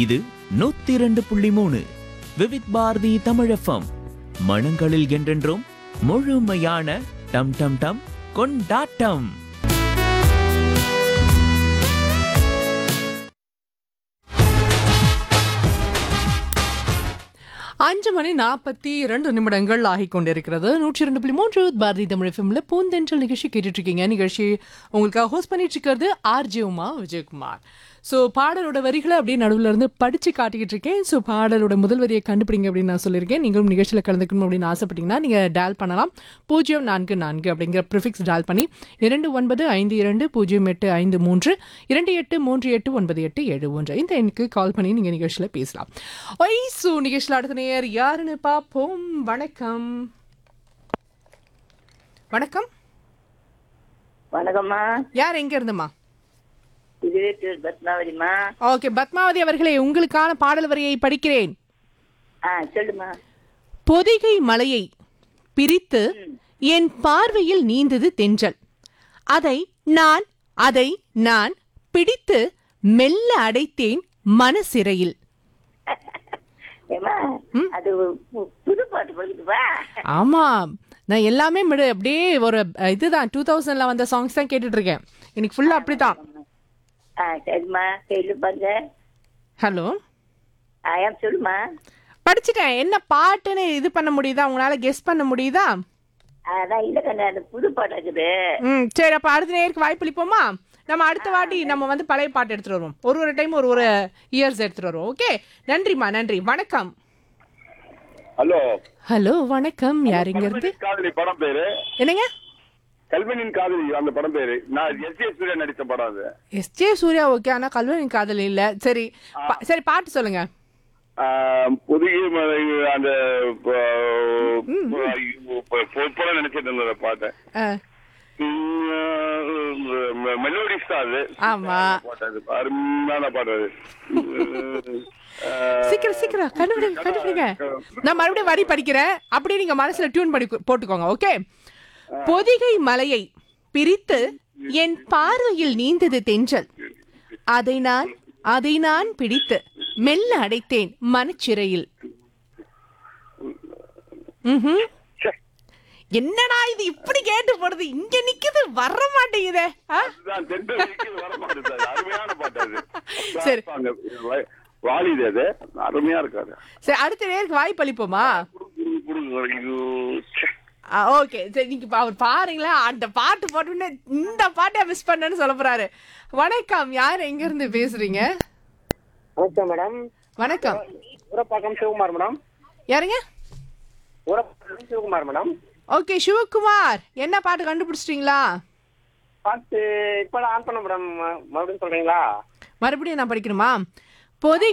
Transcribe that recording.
இது நூத்தி இரண்டு புள்ளி மூணு விவித் பாரதி தமிழஃபம் மனங்களில் என்றென்றும் முழுமையான டம் டம் டம் கொண்டாட்டம் அஞ்சு மணி நாற்பத்தி இரண்டு நிமிடங்கள் ஆகிக் கொண்டிருக்கிறது நூற்றி இரண்டு புள்ளி மூன்று பாரதி தமிழ் எஃப்எம்ல பூந்தென்றல் நிகழ்ச்சி கேட்டுட்டு இருக்கீங்க நிகழ்ச்சி உங்களுக்காக ஹோஸ்ட் பண்ணிட்டு இருக்கிறது ஆர்ஜே உமா விஜயகுமார் ஸோ பாடலோட வரிகளை அப்படியே நடுவில் இருந்து படிச்சு காட்டிக்கிட்டு இருக்கேன் ஸோ பாடலோட முதல் வரியை கண்டுபிடிங்க அப்படின்னு நான் சொல்லியிருக்கேன் நீங்களும் நிகழ்ச்சியில் கலந்துக்கணும் அப்படின்னு ஆசைப்பட்டீங்கன்னா நீங்கள் டயல் பண்ணலாம் பூஜ்ஜியம் நான்கு நான்கு அப்படிங்கிற ப்ரிஃபிக்ஸ் டயல் பண்ணி இரண்டு ஒன்பது ஐந்து இரண்டு பூஜ்ஜியம் எட்டு ஐந்து மூன்று இரண்டு எட்டு மூன்று எட்டு ஒன்பது எட்டு ஏழு ஒன்று இந்த எண்ணுக்கு கால் பண்ணி நீங்கள் நிகழ்ச்சியில் பேசலாம் ஒய் ஸோ நிகழ்ச்சியில் அடுத்த நேர் யாருன்னு பார்ப்போம் வணக்கம் வணக்கம் வணக்கம்மா யார் எங்க இருந்துமா இதுவே பேர் பத்மாவதிம்மா ஓகே பத்மாவதி அவர்களே உங்களுக்கான பாடல் வரியை படிக்கிறேன் ஆ சொல்லுமா பொதிகை மலையை பிரித்து என் பார்வையில் நீந்தது தென்றல் அதை நான் அதை நான் பிடித்து மெல்ல அடைத்தேன் மனசிறையில் ஏமா அது ஒரு பு- புது பாட்டு படிக்குதுப்பா ஆமா நான் எல்லாமே மிடு அப்படியே ஒரு அஹ், இதுதான் டூ தௌசண்ட்ல வந்த சாங்ஸ் தான் கேட்டுட்டு இருக்கேன் இன்னைக்கு ஃபுல்லா அப்படிதான் ஆ சரிம்மா சொல்லு பாருங்க ஹலோ ஆ ஏன் சொல்லுமா படிச்சுட்டேன் என்ன பாட்டுன்னு இது பண்ண முடியுதா உங்களால கெஸ் பண்ண முடியுதா அதான் இல்லை கண்ணு அந்த புது பாட்டு இருக்குது ம் சரி அப்ப அடுத்த நேருக்கு வாய்ப்பளிப்போமா நம்ம அடுத்த வாட்டி நம்ம வந்து பழைய பாட்டு எடுத்துட்டு வருவோம் ஒரு ஒரு டைம் ஒரு ஒரு இயர்ஸ் எடுத்துட்டு வருவோம் ஓகே நன்றிம்மா நன்றி வணக்கம் ஹலோ ஹலோ வணக்கம் யார் இங்க இருந்து கல்வனின் காதலி படம் பேரு என்னங்க கல்வனின் காதலி அந்த படம் பேரு நான் எஸ் ஏ சூர்யா நடித்த படம் அது எஸ் ஜே சூர்யா ஓகே ஆனா கல்வனி காதல் இல்ல சரி பா- சரி பாட்டு சொல்லுங்க ஆஹ், புதிய மலை அந்த பொற்படம் நினைச்சிட்டு இருந்த பாட்டை அஹ், மெலோடிஸ் தான் அது ஆமா. பாட்டு அது அருமையான பாட்டு அது ஆஹ், சீக்கிரம் சீக்கிரம் கண்டுபிடிங்க கண்டுபிடிங்க நான் மறுபடியும் வரி படிக்கிறேன் அப்படியே நீங்க மனசுல டியூன் பண்ணி கு- போட்டுக்கோங்க ஓகே பொதிகை மலையை பிரித்து என் பார்வையில் நீந்தது தென்றல் அதை நான் அதை நான் பிடித்து மெல்ல அடைத்தேன் மனச்சிறையில் ம்ஹும். ச்சே, என்னடா இது இப்படி கேட்டு போடுது இங்க நிக்குது வர மாட்டேங்குதே ஆ? அதுதான் தென்றலுக்கு வர மாட்டேங்குது அது. அருமையான பாட்டு அது சரி. அங்க வ- வாலிது அது அருமையா இருக்காது சரி அடுத்த நேருக்கு வாய்ப்பு அளிப்போமா குடு, குடு, குடு, ஐயோ, ச்சே. ஓகே சரி நீங்க இப்ப அவர் பாருங்களேன் அந்த பாட்டு போட்டுன்னு இந்த பாட்டை மிஸ் பண்ணேன்னு சொல்ல போறாரு வணக்கம் யார் எங்க இருந்து பேசுறீங்க வணக்கம் மேடம் வணக்கம் ஊரப்பாக்கம் சிவகுமார் மேடம் யாருங்க ஊரப்பாக்கம் சிவகுமார் மேடம் ஓகே சிவகுமார் என்ன பாட்டு கண்டுபிடிச்சிட்டீங்களா பார்த்து இப்போ ஆன் பண்ண மேடம் மறுபடியும் சொல்றீங்களா மறுபடியும் நான் படிக்கணுமா பொதி